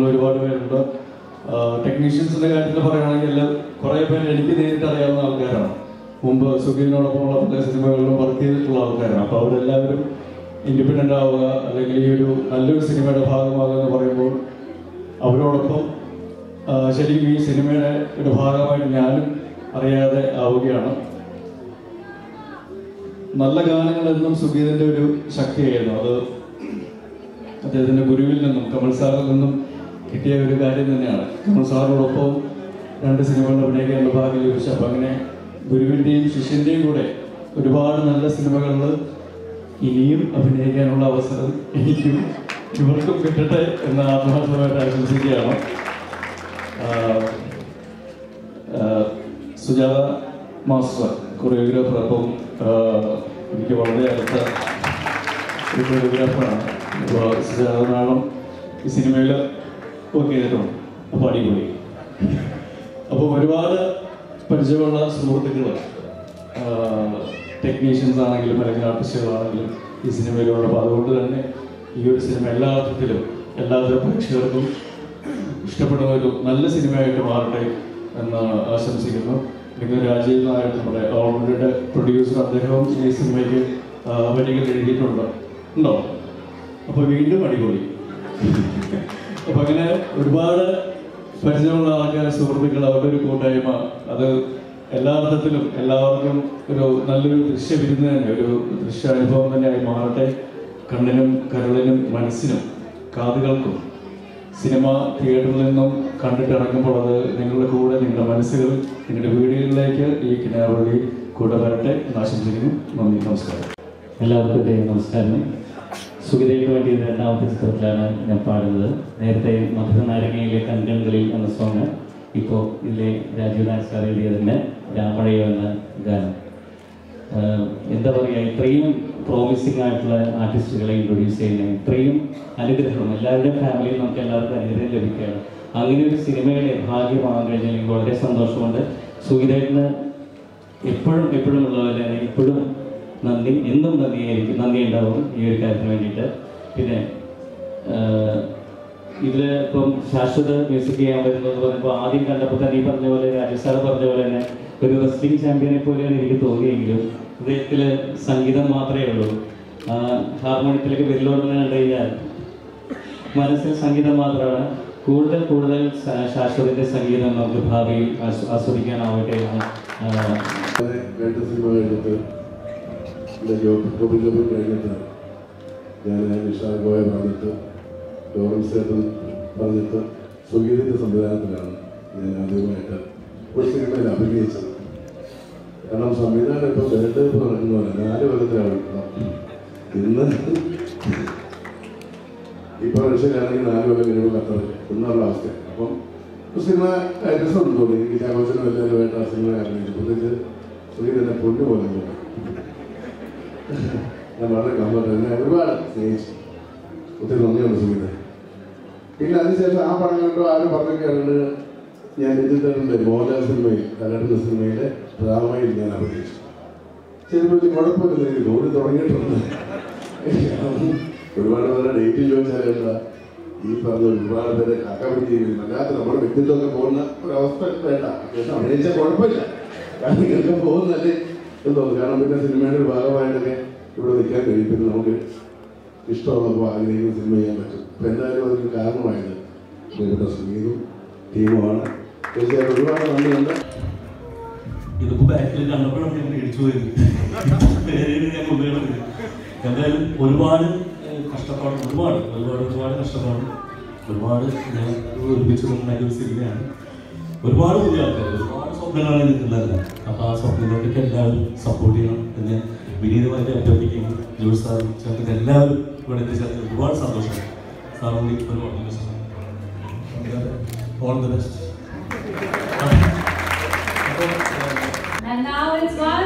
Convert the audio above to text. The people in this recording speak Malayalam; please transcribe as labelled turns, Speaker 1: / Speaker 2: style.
Speaker 1: ഒരുപാട് പേരുണ്ട് ടെക്നീഷ്യൻസിന്റെ കാര്യത്തിൽ പറയുകയാണെങ്കിൽ എല്ലാം കുറേ പേര് എനിക്ക് നേരിട്ട് അറിയാവുന്ന ആൾക്കാരാണ് മുമ്പ് സുഖീനോടൊപ്പമുള്ള പല സിനിമകളിലും വർക്ക് ചെയ്തിട്ടുള്ള ആൾക്കാരാണ് അപ്പോൾ അവരെല്ലാവരും ഇൻഡിപെൻഡൻ്റ് ആവുക അല്ലെങ്കിൽ ഈ ഒരു നല്ലൊരു സിനിമയുടെ ഭാഗമാകുക എന്ന് പറയുമ്പോൾ അവരോടൊപ്പം ആ, ശരിക്കും ഈ സിനിമയുടെ ഒരു ഭാഗമായിട്ട് ഞാനും അറിയാതെ ആവുകയാണ് നല്ല ഗാനങ്ങൾ എന്നും സുഗീതിന്റെ ഒരു ശക്തിയായിരുന്നു അത് അദ്ദേഹത്തിന്റെ ഗുരുവിൽ നിന്നും കമൽ സാറിൽ നിന്നും കിട്ടിയ ഒരു കാര്യം തന്നെയാണ് കമൽ സാറിനോടൊപ്പം രണ്ട് സിനിമകളിൽ അഭിനയിക്കാനുള്ള ഭാഗ്യം ലഭിച്ചു അപ്പം അങ്ങനെ ഗുരുവിൻ്റെയും ശിഷ്യൻ്റെയും കൂടെ ഒരുപാട് നല്ല സിനിമകളിൽ ഇനിയും അഭിനയിക്കാനുള്ള അവസരം എനിക്കും ഇവർക്കും കിട്ടട്ടെ എന്ന് ആത്മാർത്ഥമായിട്ട് ആശംസിക്കുകയാണ് ആഹ് ആഹ് സുജാത മാസ്റ്റർ കൊറിയോഗ്രാഫർ അപ്പം ആഹ് എനിക്ക് വളരെ അടുത്ത ഒരു കൊറിയോഗ്രാഫറാണ് അപ്പോൾ സുജാത നാളം ഈ സിനിമയിൽ വർക്ക് ചെയ്തിട്ടുണ്ട് അപ്പോൾ അടിപൊളി അപ്പോൾ ഒരുപാട് പരിചയമുള്ള സുഹൃത്തുക്കൾ ടെക്നീഷ്യൻസ് ആണെങ്കിലും അല്ലെങ്കിൽ ആർട്ടിസ്റ്റുകളാണെങ്കിലും ഈ സിനിമയിലുണ്ട് അപ്പോൾ അതുകൊണ്ട് തന്നെ ഈ ഒരു സിനിമ എല്ലാ അർത്ഥത്തിലും എല്ലാതരം പ്രേക്ഷകർക്കും ഇഷ്ടപ്പെടുന്ന ഒരു നല്ല സിനിമയായിട്ട് മാറട്ടെ എന്ന് ആശംസിക്കുന്നു നിങ്ങൾ രാജീവ് നായർ നമ്മുടെ ഓൾറെഡിയുടെ പ്രൊഡ്യൂസർ അദ്ദേഹവും ഈ സിനിമയ്ക്ക് ആ, വരികൾ എഴുതിയിട്ടുണ്ട് ഉണ്ടോ അപ്പോൾ വീണ്ടും അടിപൊളി അപ്പൊ അങ്ങനെ ഒരുപാട് പരിചയമുള്ള ആൾക്കാർ സുഹൃത്തുക്കൾ അവരുടെ ഒരു കൂട്ടായ്മ അത് എല്ലാ അർത്ഥത്തിലും എല്ലാവർക്കും ഒരു നല്ലൊരു ദൃശ്യവിരുന്ന് തന്നെ ഒരു ദൃശ്യാനുഭവം തന്നെയായി മാറട്ടെ കണ്ണിനും കരളിനും മനസ്സിനും കാതുകൾക്കും സിനിമ തിയേറ്ററിൽ നിന്നും കണ്ടിട്ടിറങ്ങുമ്പോൾ അത് നിങ്ങളുടെ കൂടെ നിങ്ങളുടെ മനസ്സുകൾ നിങ്ങളുടെ വീടുകളിലേക്ക് ഈ കിനാവള്ളി കൂടെ വരട്ടെ എന്ന് ആശംസിക്കുന്നു നന്ദി നമസ്കാരം
Speaker 2: എല്ലാവർക്കും എൻ്റെ നമസ്കാരം സുഗതയ്ക്ക് വേണ്ടി ഇത് രണ്ടാമത്തെ ചിത്രത്തിലാണ് ഞാൻ പാടുന്നത് നേരത്തെ മധുര നാരങ്ങയിലെ കൺകൺകളിൽ എന്ന സോങ് ഇപ്പോൾ ഇതിലെ രാജീവ് നായർ സാർ എഴുതിയതിൻ്റെ രാമഴയോ എന്ന ഗാനം ആഹ് എന്താ പറയുക ഇത്രയും പ്രോമിസിംഗ് ആയിട്ടുള്ള ആർട്ടിസ്റ്റുകളെ ഇൻട്രൊഡ്യൂസ് ചെയ്യുന്ന ഇത്രയും അനുഗ്രഹം എല്ലാവരുടെയും ഫാമിലിയിൽ നമുക്ക് എല്ലാവർക്കും അനുഗ്രഹം ലഭിക്കുകയാണ് അങ്ങനെ ഒരു സിനിമയുടെ ഭാഗ്യമാകാൻ കഴിഞ്ഞാൽ എനിക്ക് വളരെ സന്തോഷമുണ്ട് സുഗീതേട്ടന് എപ്പോഴും എപ്പോഴും ഉള്ളതല്ല ഇപ്പോഴും നന്ദി എന്നും നന്ദിയായിരിക്കും നന്ദി ഉണ്ടാവും ഈ ഒരു കാര്യത്തിന് വേണ്ടിയിട്ട് പിന്നെ ആഹ് ഇതില് ഇപ്പം ശാശ്വത മ്യൂസിക് ചെയ്യാൻ വരുന്നത് പറയുമ്പോൾ ആദ്യം കണ്ടപ്പോൾ തന്നെ ഈ പറഞ്ഞ പോലെ രാജേഷ് സാറ് പറഞ്ഞ പോലെ തന്നെ ഒരു റെസ്ലിംഗ് ചാമ്പ്യനെ പോലെയാണ് എനിക്ക് തോന്നിയെങ്കിലും ഹൃദയത്തിൽ സംഗീതം മാത്രമേ ഉള്ളൂ ഹാർമോണിയത്തിലേക്ക് വിരലോടുന്ന കണ്ടു കഴിഞ്ഞാൽ മനസ്സിൽ സംഗീതം മാത്രമാണ് കൂടുതൽ കൂടുതൽ ശാ- ശാശ്വതന്റെ സംഗീതം നമുക്ക് ഭാവിയിൽ ആസ്വ- ആസ്വദിക്കാനാവട്ടെ എന്ന് ആഹ്
Speaker 3: രണ്ട് സിനിമ കഴിഞ്ഞിട്ട് എൻ്റെ ജോബ് ജോബ് ജോബ് കഴിഞ്ഞിട്ട് ഞാൻ നിഷാ ഗോയ പറഞ്ഞിട്ട് ലോറൻസ് ചേട്ടൻ പറഞ്ഞിട്ട് സുഗീതിൻ്റെ സംവിധാനത്തിലാണ് ഞാൻ ആദ്യമായിട്ട് ഒരു സിനിമയിൽ അഭിനയിച്ചത് കാരണം സംവിധാനം ഇപ്പോൾ തെരഞ്ഞെടുപ്പ് നടക്കുന്നവരെ നാല് കൊല്ലത്തിലാണ് ഇന്ന് ഇപ്പോൾ റഷ്യയിലാണെങ്കിൽ നാല് കൊല്ലം കഴിയുമ്പോൾ ഖത്തർ എന്നുള്ള അവസ്ഥ അപ്പം ഒരു സിനിമ രസമുണ്ട് തോന്നി എനിക്ക് ചാക്കോച്ചനും എല്ലാവരുമായിട്ട് ആ സിനിമ അഭിനയിച്ചു പ്രത്യേകിച്ച് സുഖീർ എന്നെ പൊന്നു പോലെ തോന്നി ഞാൻ വളരെ കമ്പട്ട് എന്നെ ഒരുപാട് സ്നേഹിച്ചു ഒത്തിരി നന്ദിയുണ്ട് സുഖീർ പിന്നെ അതിനുശേഷം ആ പടം കണ്ടോ ആരും പറഞ്ഞൊക്കെയാണ് ഞാൻ രഞ്ജിത്തേട്ടൻ്റെ മോഹൻലാൽ സിനിമയിൽ കലടുന്ന സിനിമയിലെ ഡ്രാമയിൽ ഞാൻ അഭിനയിച്ചു ശരി വലിയ കുഴപ്പമില്ല എനിക്ക് ഓടി തുടങ്ങിയിട്ടുണ്ട് ഒരുപാട് പേരുടെ ഡേറ്റ് ചോദിച്ചാലുള്ള ഈ പറഞ്ഞ ഒരുപാട് പേരെ കാക്കാപിടി അല്ലാത്ത നമ്മുടെ വ്യക്തിത്വമൊക്കെ പോകുന്ന ഒരവസ്ഥ വേണ്ട അത്യാവശ്യം അഭിനയിച്ചാൽ കുഴപ്പമില്ല കാരണം ഇങ്ങനൊക്കെ പോകുന്നല്ലേ എന്ന് തോന്നുന്നു കാരണം പിന്നെ സിനിമയുടെ ഒരു ഭാഗമായിട്ടൊക്കെ ഇവിടെ നിൽക്കാൻ കഴിയും പിന്നെ നമുക്ക് ഇഷ്ടമുള്ളപ്പോൾ ആഗ്രഹിക്കുന്ന സിനിമ ചെയ്യാൻ പറ്റും അപ്പം എന്തായാലും അതിന് കാരണമായത് പ്രിയപ്പെട്ട സംഗീതവും ടീമുമാണ് തീർച്ചയായിട്ടും ഒരുപാട് നന്ദിയുണ്ട്
Speaker 4: ഇതിപ്പോ ബാക്കിൽ കണ്ടപ്പോഴാണ് ഞാൻ പേടിച്ചു പോയത് പേര് ഞാൻ കൊണ്ടുവരുന്നത് എന്തായാലും ഒരുപാട് ഏഹ്, കഷ്ടപ്പാട് ഒരുപാട് ഒരുപാട് ഒരുപാട് കഷ്ടപ്പാട് ഒരുപാട് ഞാൻ ഒരുമിച്ച് ഉണ്ടാക്കിയ ഒരു സിനിമയാണ് ഒരുപാട് പുതിയ ആൾക്കാർ ഒരുപാട് സ്വപ്നങ്ങളാണ് നിൽക്കുന്നത് അപ്പൊ ആ സ്വപ്നങ്ങളൊക്കെ എല്ലാവരും സപ്പോർട്ട് ചെയ്യണം എന്ന് വിനീതമായിട്ട് അഭ്യർത്ഥിക്കുന്നു ജോസ് സാർ ചേർത്ത് എല്ലാവരും ഇവിടെ എത്തിച്ചേർത്ത് ഒരുപാട് സന്തോഷം സാറിന് ഒരു all the best
Speaker 5: And now it's my